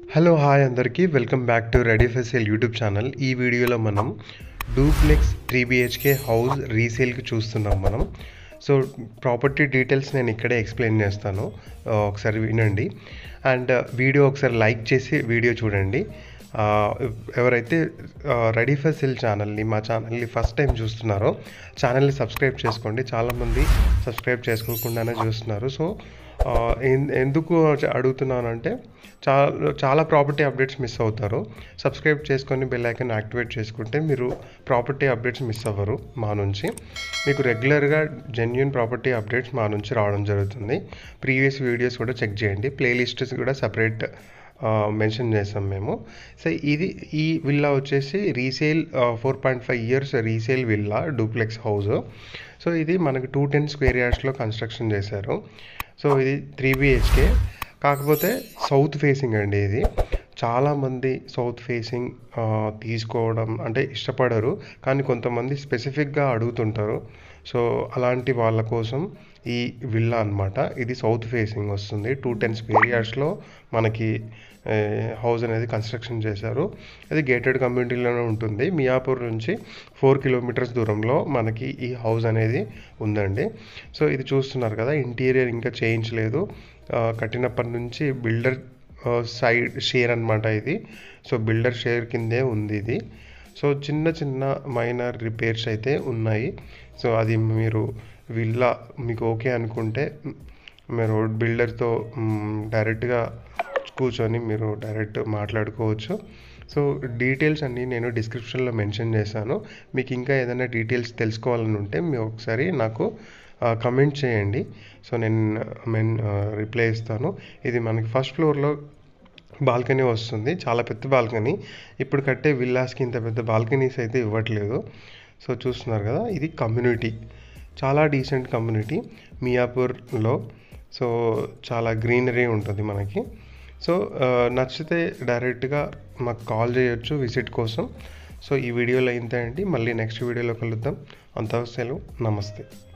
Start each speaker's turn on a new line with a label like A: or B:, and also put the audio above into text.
A: hello hi అందరికీ welcome back to ready for sale YouTube channel ఈ వీడియోలో మనం డూప్లెక్స్ త్రీ బిహెచ్కే హౌస్ రీసేల్కి చూస్తున్నాం మనం సో ప్రాపర్టీ డీటెయిల్స్ నేను ఇక్కడే ఎక్స్ప్లెయిన్ చేస్తాను ఆ, ఒకసారి వినండి అండ్ వీడియో ఒకసారి లైక్ చేసి వీడియో చూడండి ఆ, ఎవరైతే రెడీ ఫర్ సెల్ ఛానల్ని మా ఛానల్ని ఫస్ట్ టైం చూస్తున్నారో ఛానల్ని సబ్స్క్రైబ్ చేసుకోండి చాలామంది సబ్స్క్రైబ్ చేసుకోకుండానే చూస్తున్నారు సో ఆ, ఎన్- ఎందుకు అడుగుతున్నానంటే చాలా చాలా ప్రాపర్టీ అప్డేట్స్ మిస్ అవుతారు సబ్స్క్రైబ్ చేసుకొని బెల్ ఐకాన్ యాక్టివేట్ చేసుకుంటే మీరు ప్రాపర్టీ అప్డేట్స్ మిస్ అవ్వరు మా నుంచి మీకు రెగ్యులర్గా జెన్యున్ ప్రాపర్టీ అప్డేట్స్ మా నుంచి రావడం జరుగుతుంది ప్రీవియస్ వీడియోస్ కూడా చెక్ చేయండి ప్లేలిస్ట్స్ కూడా సపరేట్ మెన్షన్ చేసాం మేము సో ఇది ఈ విల్లా వచ్చేసి resale four point five years resale villa duplex house so ఇది మనకి టూ టెన్ స్క్వేర్ యార్డ్స్లో కన్స్ట్రక్షన్ చేశారు సో ఇది త్రీ బిహెచ్కే కాకపోతే సౌత్ ఫేసింగ్ అండి ఇది చాలామంది సౌత్ ఫేసింగ్ తీసుకోవడం అంటే ఇష్టపడరు కానీ కొంతమంది స్పెసిఫిక్గా అడుగుతుంటారు సో అలాంటి వాళ్ళ కోసం ఈ విల్లా అన్నమాట ఇది సౌత్ ఫేసింగ్ వస్తుంది టూ టెన్ స్క్వేర్ యార్డ్స్లో మనకి హౌస్ అనేది కన్స్ట్రక్షన్ చేశారు అది గేటెడ్ కమ్యూనిటీలోనే ఉంటుంది మియాపూర్ నుంచి ఫోర్ కిలోమీటర్స్ దూరంలో మనకి ఈ హౌస్ అనేది ఉందండి సో ఇది చూస్తున్నారు కదా ఇంటీరియర్ ఇంకా చేయించలేదు ఆ, కట్టినప్పటి నుంచి బిల్డర్ సైడ్ షేర్ అన్నమాట ఇది సో బిల్డర్ షేర్ కిందే ఉంది ఇది సో చిన్న చిన్న మైనర్ రిపేర్స్ అయితే ఉన్నాయి సో అది మీరు విల్లా మీకు ఓకే అనుకుంటే మ్, మీరు బిల్డర్తో డైరెక్ట్గా కూర్చొని మీరు డైరెక్ట్ మాట్లాడుకోవచ్చు సో డీటెయిల్స్ అన్నీ నేను డిస్క్రిప్షన్లో మెన్షన్ చేశాను మీకు ఇంకా ఏదైనా డీటెయిల్స్ తెలుసుకోవాలని ఉంటే మీరు ఒకసారి నాకు కమెంట్ చేయండి సో నేను మెన్ రిప్లై ఇస్తాను ఇది మనకి ఫస్ట్ ఫ్లోర్లో బాల్కనీ వస్తుంది చాలా పెద్ద బాల్కనీ ఇప్పుడు కట్టే విల్లాస్కి ఇంత పెద్ద బాల్కనీస్ అయితే ఇవ్వట్లేదు సో చూస్తున్నారు కదా ఇది కమ్యూనిటీ చాలా డీసెంట్ కమ్యూనిటీ మియాపూర్లో సో చాలా గ్రీనరీ ఉంటుంది మనకి సో ఆ, నచ్చితే డైరెక్ట్గా మాకు కాల్ చేయొచ్చు విజిట్ కోసం సో ఈ వీడియోలో ఇంతే అండి మళ్ళీ నెక్స్ట్ వీడియోలో కలుద్దాం అంత సెలవు నమస్తే